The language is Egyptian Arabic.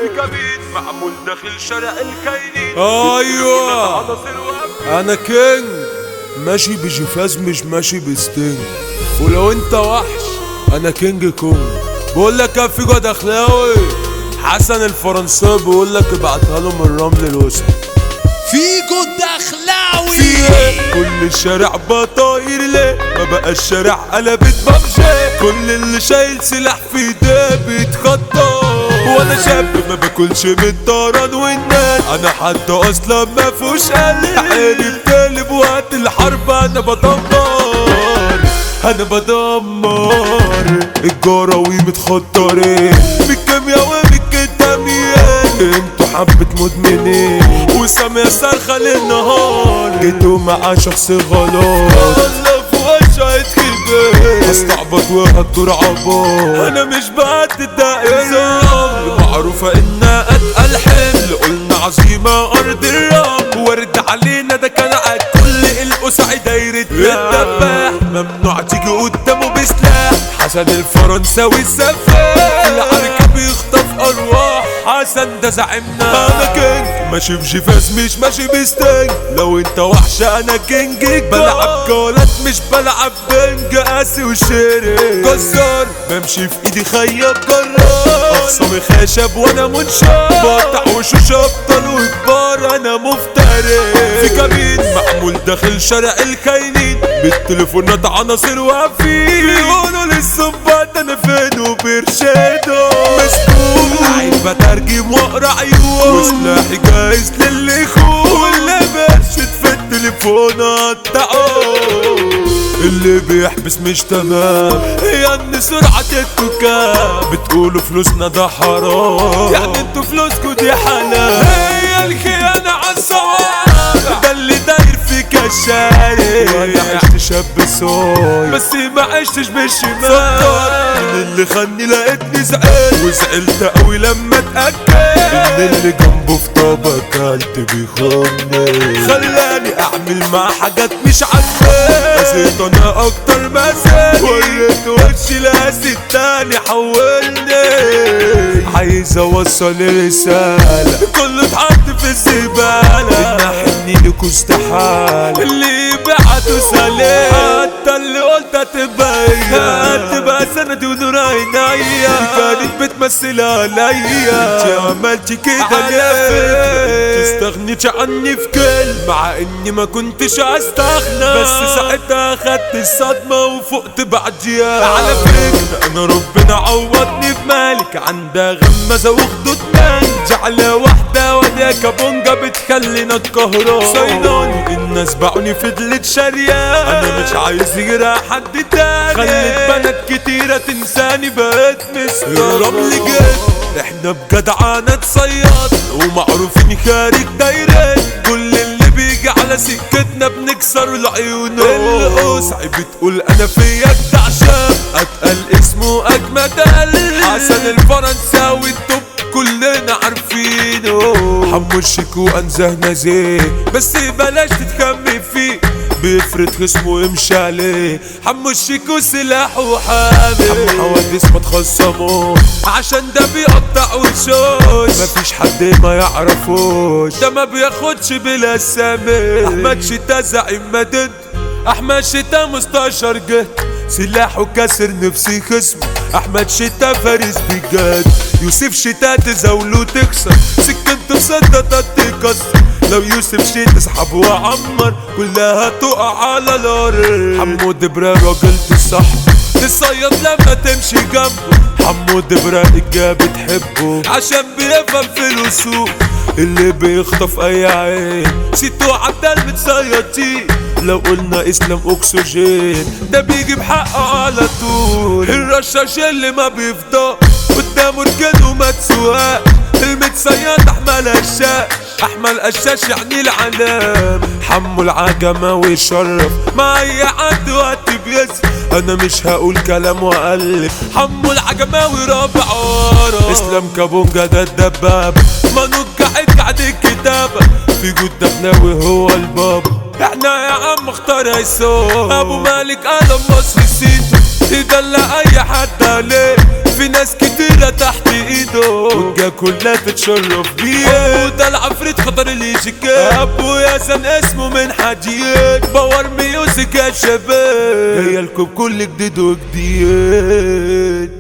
في كمين معمول داخل شارع الكاينين ايوه عناصر وقف انا كينج ماشي بجفاز مش ماشي بستنج ولو انت وحش انا كينج كونج بقول لك يا فيجو دخلاوي حسن الفرنساوي بيقول لك ابعتها له من رمل الوسط فيجو الدخلاوي في ايه كل الشارع بطاير ليه ما بقى الشارع قلبت ممشى كل اللي شايل سلاح في ايديه بيتخطى وانا شاب ما باكلش من الطيران والناس انا حد اصلا ما فيهوش قلب عيني بتقلب وقت الحرب انا بدمر انا بدمر الجراوي متخطرين بالكيمياء وبالكتامية انتوا حبة مدمنين وسامية صرخة للنهار جيتوا مع شخص غلط الله في وشها خيبان هستعبط وهدور عبار انا مش بعد ده انذار معروفة انها اتقل حمل قلنا عظيمة ارض الرمل ورد علينا ده كان على كل القسع دايرة الدباح ممنوع تيجي قدامه بسلاح حسن الفرنساوي السفاح العركة بيخطف ارواح حسن ده زعيمنا انا كينج ماشي بجفاز مش ماشي بستنج لو انت وحش انا كينج بلعب جولات مش بلعب بنج قاسي وشيري جزار بمشي في ايدي خياط جرار اخصامي خشب وانا منشار بقطع وشوش ابطال وكبار انا مفتري في كمين معمول داخل شارع الكاينين بالتليفونات عناصر واقفين بيقولوا للصبات انا فين وبيرشدوا مسكون عيب بترجم واقرا عيون وسلاحي جاهز للي يخون واللي برشد في التليفون قطعوه اللي بيحبس مش تمام هي ان سرعة التكام بتقولوا فلوسنا ده حرام يعني انتوا فلوسكوا دي حلال هي الخيانة عالصواب ده اللي داير فيك الشارع وانا عشت شاب صايع بس ما عشتش بالشمال من اللي خاني لقيتني زعلت وزعلت قوي لما اتأكد ان اللي جنبه في طبق كلت بيخوني خلاني اعمل مع حاجات مش عاجباني قسيت انا اكتر ما زاد وريت وشي لاسي التاني حولني عايز اوصل رسالة كله اتحط في الزبالة ان احني لكوا استحالة اللي بعته سلام حتى اللي قلت هتبين هتبقى سندي ونور عينيا كانت بتمثل عليا انت عملتي كده ليه تستغنيش عني في كلمة مع اني ما كنتش استغنى بس ساعتها خدت الصدمة وفقت بعديها على فكرة انا ربنا عوضني بمالك عندها غمزة وخدود مان جعلة واحدة ولا كابونجا بتخلينا الكهرباء صيداني الناس باعوني فضلت شارية انا مش عايز يجرى حد تاني خلت بنات كتيرة تنساني بقيت مستر الرمل جد احنا بجدعانة صياد ومعروفين خارج دايرة كل اللي بيجي على سكتنا بنكسر العيون القصع بتقول انا فيا جدع شاب اتقل اسمه اجمد قلب حسن الفرنساوي التوب كلنا عارفينه حمو الشيكو انزهنا زيه بس بلاش تتخمي فيه بيفرد خصمه ويمشي عليه حمو الشيكو سلاحه حامي حمو حوادث ما تخصموش عشان ده بيقطع وشوش مفيش حد ما يعرفوش ده ما بياخدش بلا سامي احمد شتا زعيم مدن احمد شتا مستشار جه سلاحه كسر نفسي خصم احمد شتا فارس بجد يوسف شتا تزاوله تكسر سكنته سدة تكسر لو يوسف شي تسحب وعمر كلها تقع على الارض حمود برا راجل تصح تصيد لما تمشي جنبه حمود برا الجا بتحبه عشان بيفهم في الوسوق اللي بيخطف اي عين سيتو عبدال متصيطين لو قلنا اسلام اكسجين ده بيجي بحقه على طول الرشاش اللي ما بيفضى قدامه رجل وما تسواق المتصيد احمل هشاش احمل قشاش يعني العلام حمو العجمة ويشرف مع اي حد وقت بيسر انا مش هقول كلام واقلب حمو العجماوي رابع ورا اسلام كابونجا ده الدبابة منوج قاعد قاعد الكتابة في جود دخلاوي هو البابا احنا يا عم اختار هيسوم ابو مالك قلم مصر سيتو تدلع اي حد عليه في ناس كتيرة تحت ايده والجا كلها تتشرف بيه وده العفريت خطر اللي شكاك ابويا سن اسمه من حديد باور ميوزك يا شباب جاية لكم كل جديد وجديد